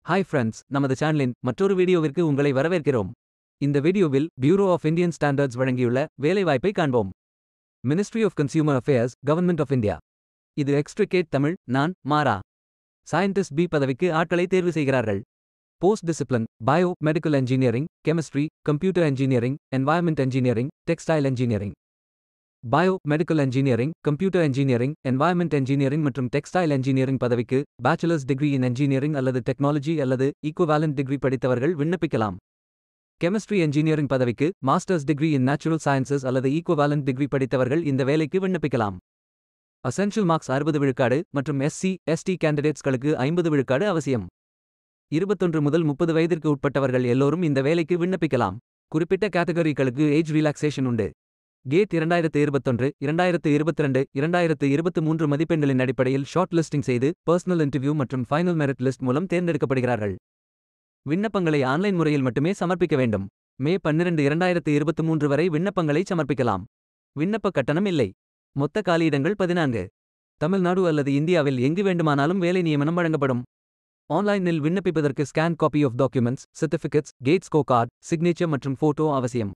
hi friends நமது சேனலின் மற்றொரு வீடியோவிற்கு உங்களை வரவேற்கிறோம் இந்த வீடியோவில் பியூரோ ஆஃப் இந்தியன் ஸ்டாண்டர்ட்ஸ் வழங்கியுள்ள வேலைவாய்ப்பை காண்போம் ministry of consumer affairs government of India இது எக்ஸ்ட்ரிகேட் தமிழ் நான் மாறா சயின்டிஸ்ட் பி பதவிக்கு ஆட்களை தேர்வு செய்கிறார்கள் post discipline biomedical engineering chemistry computer engineering environment engineering textile engineering biomedical engineering computer engineering environment engineering மற்றும் டெக்ஸ்டைல் இன்ஜினியரிங் பதவிக்கு பேச்சுலர்ஸ் டிகிரி இன் இன்ஜினியரிங் அல்லது டெக்னாலஜி அல்லது ஈக்குவாலன்ட் டிகிரி படித்தவர்கள் விண்ணப்பிக்கலாம் கெமிஸ்ட்ரி இன்ஜினியரிங் பதவிக்கு masters degree in natural sciences அல்லது equivalent degree படித்தவர்கள் இந்த வேலைக்கு விண்ணப்பிக்கலாம் அசென்ஷியல் மார்க்ஸ் அறுபது விழுக்காடு மற்றும் எஸ்சி எஸ்டி கேண்டிடேட்ஸ்களுக்கு ஐம்பது விழுக்காடு அவசியம் இருபத்தொன்று முதல் முப்பது வயதிற்கு உட்பட்டவர்கள் எல்லோரும் இந்த வேலைக்கு விண்ணப்பிக்கலாம் குறிப்பிட்ட கேட்டகரிகளுக்கு ஏஜ் ரிலாக்ஸேஷன் உண்டு கேட் இரண்டாயிரத்து இருபத்தொன்று இரண்டாயிரத்து இருபத்திரண்டு இரண்டாயிரத்து இருபத்து மூன்று மதிப்பெண்களின் அடிப்படையில் ஷார்ட் லிஸ்டிங் செய்து பர்சனல் இன்டர்வியூ மற்றும் ஃபைனல் மெரிட் லிஸ்ட் மூலம் தேர்ந்தெடுக்கப்படுகிறார்கள் விண்ணப்பங்களை ஆன்லைன் முறையில் மட்டுமே சமர்ப்பிக்க வேண்டும் மே பன்னிரண்டு இரண்டாயிரத்து இருபத்து மூன்று வரை விண்ணப்பங்களை சமர்ப்பிக்கலாம் விண்ணப்ப கட்டணம் இல்லை மொத்த காலியிடங்கள் பதினான்கு தமிழ்நாடு அல்லது இந்தியாவில் எங்கு வேண்டுமானாலும் வேலை நியமனம் வழங்கப்படும் ஆன்லைனில் விண்ணப்பிப்பதற்கு scan copy of documents certificates GATE score card signature மற்றும் ஃபோட்டோ அவசியம்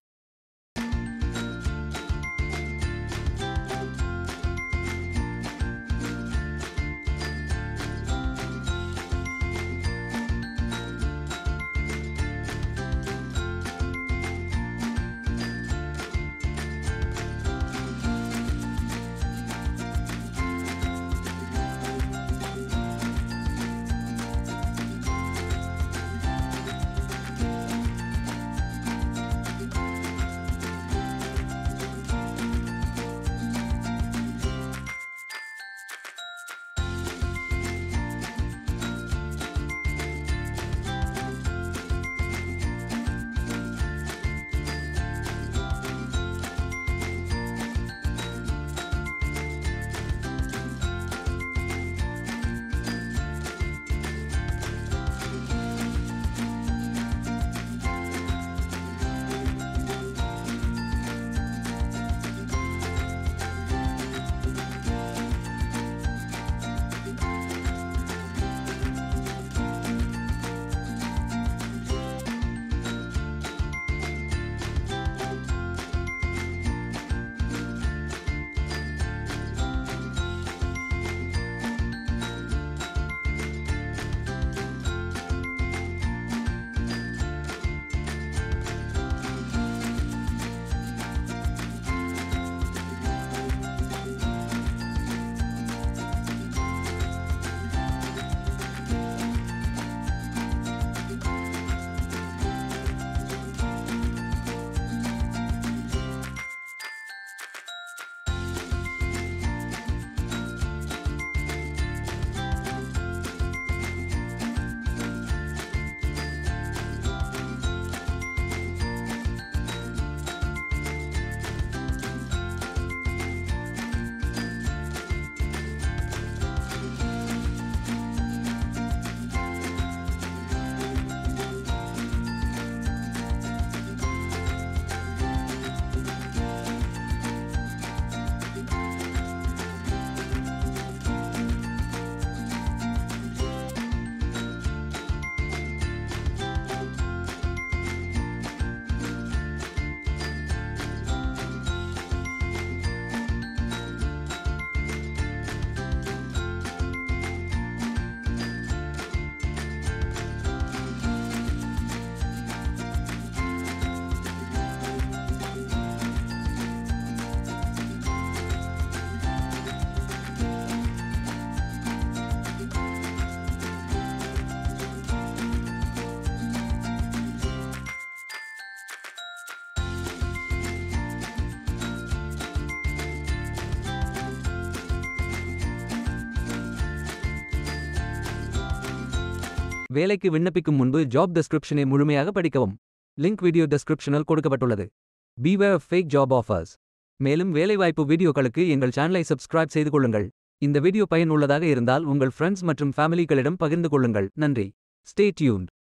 வேலைக்கு விண்ணப்பிக்கும் முன்பு ஜாப் டெஸ்கிரிப்ஷனை முழுமையாக படிக்கவும் லிங்க் வீடியோ டெஸ்கிரிப்ஷனில் கொடுக்கப்பட்டுள்ளது பீவேர் ஃபேக் ஜாப் ஆஃபர்ஸ் மேலும் வேலைவாய்ப்பு வீடியோக்களுக்கு எங்கள் சேனலை சப்ஸ்கிரைப் செய்து கொள்ளுங்கள் இந்த வீடியோ பயனுள்ளதாக இருந்தால் உங்கள் ஃப்ரெண்ட்ஸ் மற்றும் ஃபேமிலிகளிடம் பகிர்ந்து கொள்ளுங்கள் நன்றி ஸ்டே டியூன்ட்